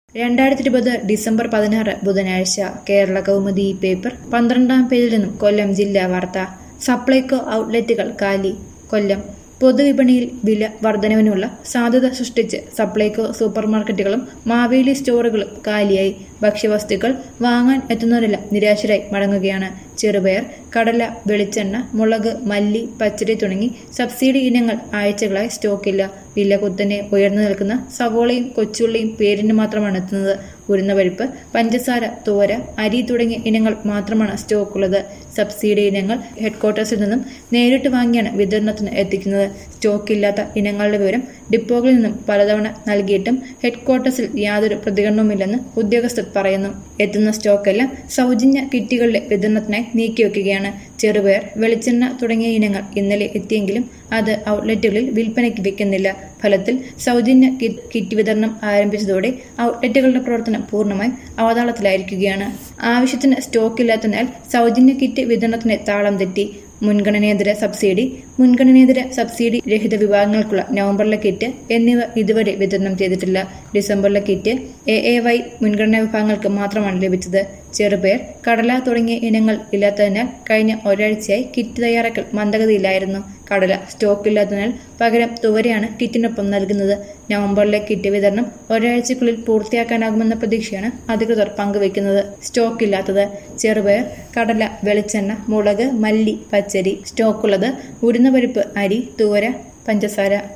രണ്ടായിരത്തി ഇരുപത് ഡിസംബർ പതിനാറ് ബുധനാഴ്ച കേരള കൗമുദി പേപ്പർ പന്ത്രണ്ടാം പേജിൽ നിന്നും കൊല്ലം ജില്ലാ വാർത്ത സപ്ലൈകോ ഔട്ട്ലെറ്റുകൾ കാലി കൊല്ലം പൊതുവിപണിയിൽ വില വർധനവിനുള്ള സാധ്യത സൃഷ്ടിച്ച് സപ്ലൈകോ സൂപ്പർമാർക്കറ്റുകളും മാവേലി സ്റ്റോറുകളും കാലിയായി ഭക്ഷ്യവസ്തുക്കൾ വാങ്ങാൻ എത്തുന്നവരെല്ലാം നിരാശരായി മടങ്ങുകയാണ് ചെറുപയർ കടല വെളിച്ചെണ്ണ മുളക് മല്ലി പച്ചരി തുടങ്ങി സബ്സിഡി ഇനങ്ങൾ ആഴ്ചകളായി സ്റ്റോക്കില്ല വില കുത്തനെ ഉയർന്നു നിൽക്കുന്ന സവോളയും കൊച്ചുള്ളിയും പേരിന് മാത്രമാണ് എത്തുന്നത് ഉരുന്നപരിപ്പ് പഞ്ചസാര തോര അരി തുടങ്ങിയ ഇനങ്ങൾ മാത്രമാണ് സ്റ്റോക്കുള്ളത് സബ്സിഡി ഇനങ്ങൾ ഹെഡ്ക്വാർട്ടേഴ്സിൽ നിന്നും നേരിട്ട് വാങ്ങിയാണ് വിതരണത്തിന് എത്തിക്കുന്നത് സ്റ്റോക്കില്ലാത്ത ഇനങ്ങളുടെ വിവരം ഡിപ്പോകളിൽ നിന്നും പലതവണ നൽകിയിട്ടും ഹെഡ്ക്വാർട്ടേഴ്സിൽ യാതൊരു പ്രതികരണവുമില്ലെന്ന് ഉദ്യോഗസ്ഥർ പറയുന്നു എത്തുന്ന സ്റ്റോക്കെല്ലാം സൗജന്യ കിറ്റുകളുടെ വിതരണത്തിനായി നീക്കിവെക്കുകയാണ് ചെറുപയർ വെളിച്ചെണ്ണ തുടങ്ങിയ ഇനങ്ങൾ ഇന്നലെ എത്തിയെങ്കിലും അത് ഔട്ട്ലെറ്റുകളിൽ വിൽപ്പനയ്ക്ക് വെക്കുന്നില്ല ഫലത്തിൽ സൗജന്യ കിറ്റ് കിറ്റ് വിതരണം ആരംഭിച്ചതോടെ ഔട്ട്ലെറ്റുകളുടെ പ്രവർത്തനം പൂർണ്ണമായും അവതാളത്തിലായിരിക്കുകയാണ് ആവശ്യത്തിന് സ്റ്റോക്കില്ലാത്തതിനാൽ സൗജന്യ കിറ്റ് വിതരണത്തിന് താളം തെറ്റി മുൻഗണനേതര സബ്സിഡി മുൻഗണനേതര സബ്സിഡി രഹിത വിഭാഗങ്ങൾക്കുള്ള നവംബറിലെ കിറ്റ് എന്നിവ ഇതുവരെ വിതരണം ചെയ്തിട്ടില്ല ഡിസംബറിലെ കിറ്റ് എ എ വൈ മുൻഗണനാ വിഭാഗങ്ങൾക്ക് മാത്രമാണ് ലഭിച്ചത് ചെറുപയർ കടല തുടങ്ങിയ ഇനങ്ങൾ ഇല്ലാത്തതിനാൽ കഴിഞ്ഞ ഒരാഴ്ചയായി കിറ്റ് തയ്യാറാക്കൽ മന്ദഗതിയിലായിരുന്നു കടല സ്റ്റോക്കില്ലാത്തതിനാൽ പകരം തുവരയാണ് കിറ്റിനൊപ്പം നൽകുന്നത് നവംബറിലെ കിറ്റ് വിതരണം ഒരാഴ്ചക്കുള്ളിൽ പൂർത്തിയാക്കാനാകുമെന്ന പ്രതീക്ഷയാണ് അധികൃതർ പങ്കുവയ്ക്കുന്നത് സ്റ്റോക്കില്ലാത്തത് ചെറുപയർ കടല വെളിച്ചെണ്ണ മുളക് മല്ലി പച്ചരി സ്റ്റോക്കുള്ളത് ഉരുന്നപരിപ്പ് അരി തുവര പഞ്ചസാര